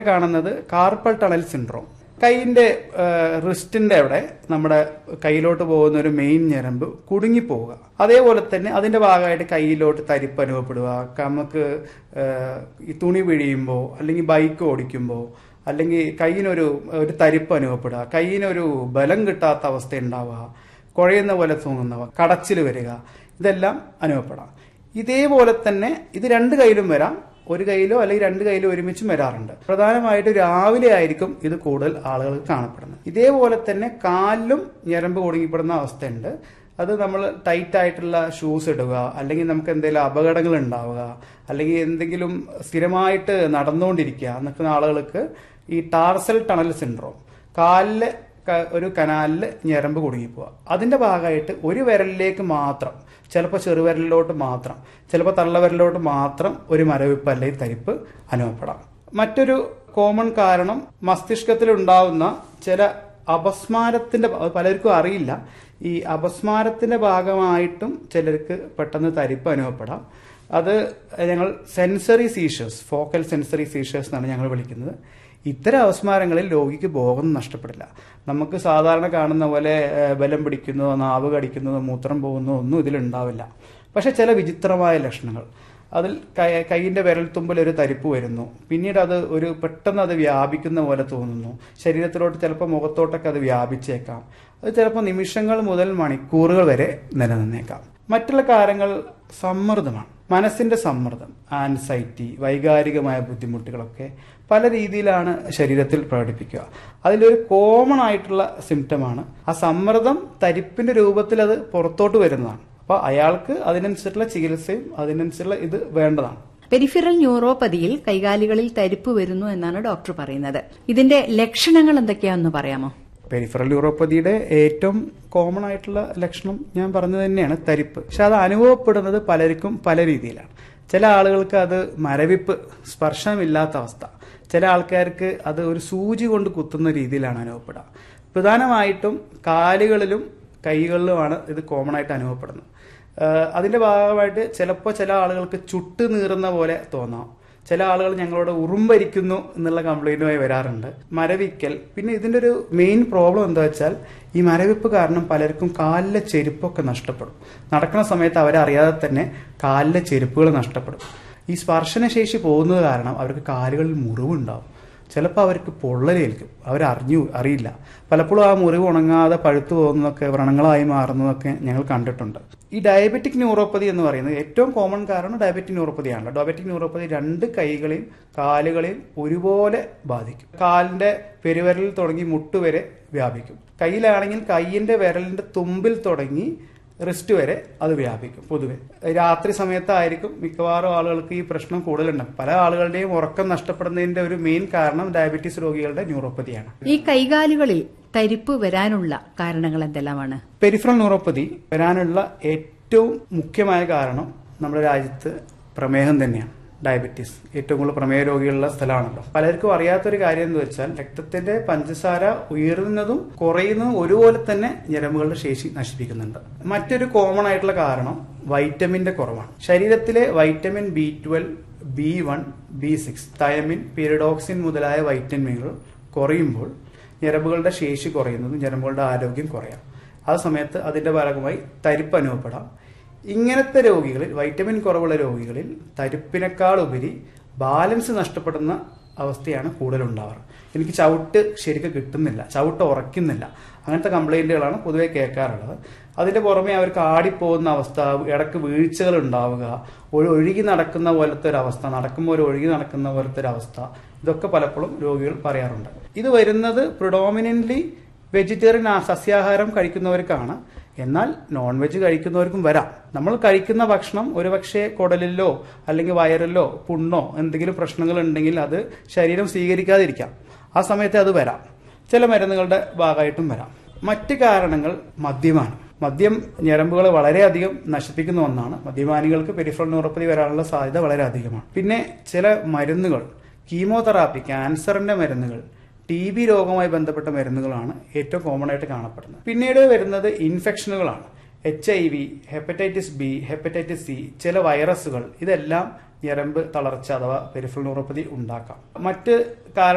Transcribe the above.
കാണുന്നത് carpal tunnel syndrome കൈയിന്റെ റിസ്റ്റിന്റെ അവിടെ നമ്മുടെ കയ്യിലോട്ട് പോകുന്ന ഒരു മെയിൻ ഞരമ്പ് കുടുങ്ങിപ്പോവുക അതേപോലെ തന്നെ അതിന്റെ ഭാഗമായിട്ട് കയ്യിലോട്ട് തരിപ്പ് അനുഭവപ്പെടുക നമുക്ക് ഏഹ്, ഈ തുണി പിഴിയുമ്പോൾ അല്ലെങ്കിൽ ബൈക്ക് ഓടിക്കുമ്പോൾ അല്ലെങ്കിൽ കയ്യിനൊരു ഒരു തരിപ്പ് അനുഭവപ്പെടുക കയ്യിനൊരു ബലം കിട്ടാത്ത അവസ്ഥ ഉണ്ടാവുക കുഴയുന്ന പോലെ തോന്നുന്നവ കടച്ചിൽ വരിക ഇതെല്ലാം അനുഭവപ്പെടാം ഇതേപോലെ തന്നെ ഇത് രണ്ട് കയ്യിലും വരാം ഒരു കയ്യിലോ അല്ലെങ്കിൽ രണ്ട് കയ്യിലോ ഒരുമിച്ചും വരാറുണ്ട് പ്രധാനമായിട്ട് രാവിലെ ആയിരിക്കും ഇത് കൂടുതൽ ആളുകൾക്ക് കാണപ്പെടുന്നത് ഇതേപോലെ തന്നെ കാലിലും ഞരമ്പ് കുടുങ്ങിപ്പെടുന്ന അവസ്ഥയുണ്ട് അത് നമ്മൾ ടൈറ്റ് ആയിട്ടുള്ള ഷൂസ് ഇടുക അല്ലെങ്കിൽ നമുക്ക് എന്തെങ്കിലും അപകടങ്ങൾ ഉണ്ടാവുക അല്ലെങ്കിൽ എന്തെങ്കിലും സ്ഥിരമായിട്ട് നടന്നുകൊണ്ടിരിക്കുക നിൽക്കുന്ന ആളുകൾക്ക് ഈ ടാർസൽ ടണൽ സിൻഡ്രോം കാലിലെ ക- ഒരു കനാലിൽ ഞരമ്പ് കുടുങ്ങിപ്പോവുക അതിന്റെ ഭാഗമായിട്ട് ഒരു വിരലിലേക്ക് മാത്രം ചിലപ്പോൾ ചെറുവിരലിലോട്ട് മാത്രം ചിലപ്പോൾ തള്ളവിരലിലോട്ട് മാത്രം ഒരു മരവിപ്പ് അല്ലെങ്കിൽ തരിപ്പ് അനുഭവപ്പെടാം മറ്റൊരു കോമൺ കാരണം മസ്തിഷ്കത്തിൽ ഉണ്ടാവുന്ന ചില അപസ്മാരത്തിന്റെ അത് പലർക്കും അറിയില്ല ഈ അപസ്മാരത്തിന്റെ ഭാഗമായിട്ടും ചിലർക്ക് പെട്ടെന്ന് തരിപ്പ് അനുഭവപ്പെടാം അത് ഞങ്ങൾ sensory seizures focal sensory seizures എന്നാണ് ഞങ്ങൾ വിളിക്കുന്നത് ഇത്തരം അവസ്മാരങ്ങളിൽ രോഗിക്ക് ബോധം നഷ്ടപ്പെടില്ല നമുക്ക് സാധാരണ കാണുന്ന പോലെ ഏഹ്, ബലം പിടിക്കുന്നതോ നാവ് കടിക്കുന്നതോ മൂത്രം പോകുന്നതോ ഒന്നും ഇതിലുണ്ടാവില്ല പക്ഷെ ചില വിചിത്രമായ ലക്ഷണങ്ങൾ അതിൽ കൈ- കൈയിന്റെ വിരൽത്തുമ്പിൽ ഒരു തരിപ്പ് വരുന്നു പിന്നീട് അത് ഒരു പെട്ടെന്ന് അത് വ്യാപിക്കുന്ന പോലെ തോന്നുന്നു ശരീരത്തിലോട്ട് ചിലപ്പോൾ മുഖത്തോട്ടൊക്കെ അത് വ്യാപിച്ചേക്കാം അത് ചിലപ്പോൾ നിമിഷങ്ങൾ മുതൽ മണിക്കൂറുകൾ വരെ നിലനിന്നേക്കാം മറ്റുള്ള കാര്യങ്ങൾ സമ്മർദ്ദമാണ് മനസ്സിന്റെ സമ്മർദ്ദം ആൻസൈറ്റി വൈകാരികമായ ബുദ്ധിമുട്ടുകളൊക്കെ പല രീതിയിലാണ് ശരീരത്തിൽ പ്രകടിപ്പിക്കുക അതിലൊരു കോമൺ ആയിട്ടുള്ള സിംറ്റമാണ് ആ സമ്മർദ്ദം തരിപ്പിന്റെ രൂപത്തിൽ അത് പുറത്തോട്ട് വരുന്നതാണ് അപ്പോൾ അയാൾക്ക് അതിനനുസരിച്ചുള്ള ചികിത്സയും അതിനനുസരിച്ചുള്ള ഇത് വേണ്ടതാണ് പെരിഫറൽ ന്യൂറോപ്പതിയിൽ കൈകാലുകളിൽ തരിപ്പ് വരുന്നു എന്നാണ് ഡോക്ടർ പറയുന്നത് ഇതിന്റെ ലക്ഷണങ്ങൾ എന്തൊക്കെയാണെന്ന് പറയാമോ പെരിഫറൽ ന്യൂറോപ്പതിയുടെ ഏറ്റവും കോമൺ ആയിട്ടുള്ള ലക്ഷണം ഞാൻ പറഞ്ഞത് തന്നെയാണ് തരിപ്പ് പക്ഷെ അത് അനുഭവപ്പെടുന്നത് പലർക്കും പല രീതിയിലാണ് ചില ആളുകൾക്ക് അത് മരവിപ്പ് സ്പർശമില്ലാത്ത അവസ്ഥ ചില ആൾക്കാർക്ക് അത് ഒരു സൂചി കൊണ്ട് കുത്തുന്ന രീതിയിലാണ് അനുഭവപ്പെടുക പ്രധാനമായിട്ടും കാലുകളിലും കൈകളിലുമാണ് ഇത് കോമൺ ആയിട്ട് അനുഭവപ്പെടുന്നത് ആഹ് അതിന്റെ ഭാഗമായിട്ട് ചിലപ്പോൾ ചില ആളുകൾക്ക് ചുട്ട് നീറുന്ന പോലെ തോന്നാം ചില ആളുകൾ ഞങ്ങളോട് ഉറുമ്പരിക്കുന്നു എന്നുള്ള കംപ്ലൈന്റുമായി വരാറുണ്ട് മരവിക്കൽ പിന്നെ ഇതിന്റെ ഒരു മെയിൻ പ്രോബ്ലം എന്താ വെച്ചാൽ ഈ മരവിപ്പ് കാരണം പലർക്കും കാലിലെ ചെരുപ്പൊക്കെ നഷ്ടപ്പെടും നടക്കുന്ന സമയത്ത് അവരറിയാതെ തന്നെ കാലിലെ ചെരുപ്പുകൾ നഷ്ടപ്പെടും ഈ സ്പർശനശേഷി പോകുന്നത് കാരണം അവർക്ക് കാലുകളിൽ മുറിവുണ്ടാവും ചിലപ്പോൾ അവർക്ക് പൊള്ളലേൽക്കും അവരറിഞ്ഞു അറിയില്ല പലപ്പോഴും ആ മുറിവ് ഉണങ്ങാതെ പഴുത്തു പോകുന്നതൊക്കെ വ്രണങ്ങളായി മാറുന്നതൊക്കെ ഞങ്ങൾ കണ്ടിട്ടുണ്ട് ഈ ഡയബറ്റിക് ന്യൂറോപ്പതി എന്ന് പറയുന്നത് ഏറ്റവും കോമൺ കാരണം ഡയബറ്റിക് ന്യൂറോപ്പതിയാണ് ഡയബറ്റിക് ന്യൂറോപ്പതി രണ്ട് കൈകളെയും കാലുകളെയും ഒരുപോലെ ബാധിക്കും കാലിന്റെ പെരുവിരലിൽ തുടങ്ങി മുട്ടുവരെ വ്യാപിക്കും കയ്യിലാണെങ്കിൽ കൈയിന്റെ വിരലിന്റെ തുമ്പിൽ തുടങ്ങി റിസ്റ്റ് വരെ അത് വ്യാപിക്കും പൊതുവെ രാത്രി സമയത്തായിരിക്കും മിക്കവാറും ആളുകൾക്ക് ഈ പ്രശ്നം കൂടുതലുണ്ടാകും പല ആളുകളുടെയും ഉറക്കം നഷ്ടപ്പെടുന്നതിന്റെ ഒരു മെയിൻ കാരണം ഡയബറ്റീസ് രോഗികളുടെ ന്യൂറോപ്പതിയാണ് ഈ കൈകാലുകളിൽ തരിപ്പ് വരാനുള്ള കാരണങ്ങൾ എന്തെല്ലാമാണ് പെരിഫറൽ ന്യൂറോപ്പതി വരാനുള്ള ഏറ്റവും മുഖ്യമായ കാരണം നമ്മുടെ രാജ്യത്ത് പ്രമേഹം തന്നെയാണ് ഡയബറ്റീസ് ഏറ്റവും കൂടുതൽ പ്രമേഹ രോഗികളുള്ള സ്ഥലമാണല്ലോ പലർക്കും അറിയാത്തൊരു കാര്യം എന്ന് വെച്ചാൽ രക്തത്തിന്റെ പഞ്ചസാര ഉയരുന്നതും കുറയുന്നതും ഒരുപോലെ തന്നെ ഞരമ്പുകളുടെ ശേഷി നശിപ്പിക്കുന്നുണ്ട് മറ്റൊരു കോമൺ ആയിട്ടുള്ള കാരണം വൈറ്റമിന്റെ കുറവാണ് ശരീരത്തിലെ vitamin B twelve B one B six thiamine pyridoxine മുതലായ വൈറ്റമിനുകൾ കുറയുമ്പോൾ ഞരമ്പുകളുടെ ശേഷി കുറയുന്നതും ഞരമ്പുകളുടെ ആരോഗ്യം കുറയാം ആ സമയത്ത് അതിന്റെ ഭാഗമായി തരിപ്പ് അനുഭവപ്പെടാം ഇങ്ങനത്തെ രോഗികളിൽ വൈറ്റമിൻ കുറവുള്ള രോഗികളിൽ തരിപ്പിനേക്കാൾ ഉപരി ബാലൻസ് നഷ്ടപ്പെടുന്ന അവസ്ഥയാണ് കൂടുതൽ ഉണ്ടാവാറ് എനിക്ക് ചവിട്ട് ശരിക്കും കിട്ടുന്നില്ല ചവിട്ട് ഉറക്കുന്നില്ല അങ്ങനത്തെ കംപ്ലൈന്റുകളാണ് പൊതുവെ കേൾക്കാറുള്ളത് അതിന്റെ പുറമെ അവർക്ക് ആടിപ്പോകുന്ന അവസ്ഥ ഇടക്ക് വീഴ്ചകൾ ഉണ്ടാവുക ഒരു ഒഴുകി നടക്കുന്ന പോലത്തെ ഒരു അവസ്ഥ നടക്കുമ്പോൾ ഒരു ഒഴുകി നടക്കുന്ന പോലത്തെ ഒരു അവസ്ഥ ഇതൊക്കെ പലപ്പോഴും രോഗികൾ പറയാറുണ്ട് ഇത് വരുന്നത് പ്രിഡോമിനന്റ്ലി വെജിറ്റേറിയൻ ആ- സസ്യാഹാരം കഴിക്കുന്നവർക്കാണ് എന്നാൽ നോൺ വെജ് കഴിക്കുന്നവർക്കും വരാം നമ്മൾ കഴിക്കുന്ന ഭക്ഷണം ഒരുപക്ഷെ കുടലിലോ അല്ലെങ്കിൽ വയറിലോ പുണ്ണോ എന്തെങ്കിലും പ്രശ്നങ്ങൾ ഉണ്ടെങ്കിൽ അത് ശരീരം സ്വീകരിക്കാതിരിക്കാം ആ സമയത്ത് അത് വരാം ചില മരുന്നുകളുടെ ഭാഗമായിട്ടും വരാം മറ്റ് കാരണങ്ങൾ മദ്യമാണ് മദ്യം ഞരമ്പുകളെ വളരെയധികം നശിപ്പിക്കുന്ന ഒന്നാണ് മദ്യപാനികൾക്ക് പെരിഫറൽ ന്യൂറോപ്പതി വരാനുള്ള സാധ്യത വളരെ അധികമാണ് പിന്നെ ചില മരുന്നുകൾ കീമോതെറാപ്പി ക്യാൻസറിന്റെ മരുന്നുകൾ ടി ബി രോഗവുമായി ബന്ധപ്പെട്ട മരുന്നുകളാണ് ഏറ്റവും കോമൺ ആയിട്ട് കാണപ്പെടുന്നത് പിന്നീട് വരുന്നത് ഇൻഫെക്ഷനുകളാണ് H I V hepatitis B hepatitis C ചില വൈറസുകൾ ഇതെല്ലാം ഞരമ്പ് തളർച്ച അഥവാ പെരിഫറൽ ന്യൂറോപ്പതി ഉണ്ടാക്കാം മറ്റ് കാരണം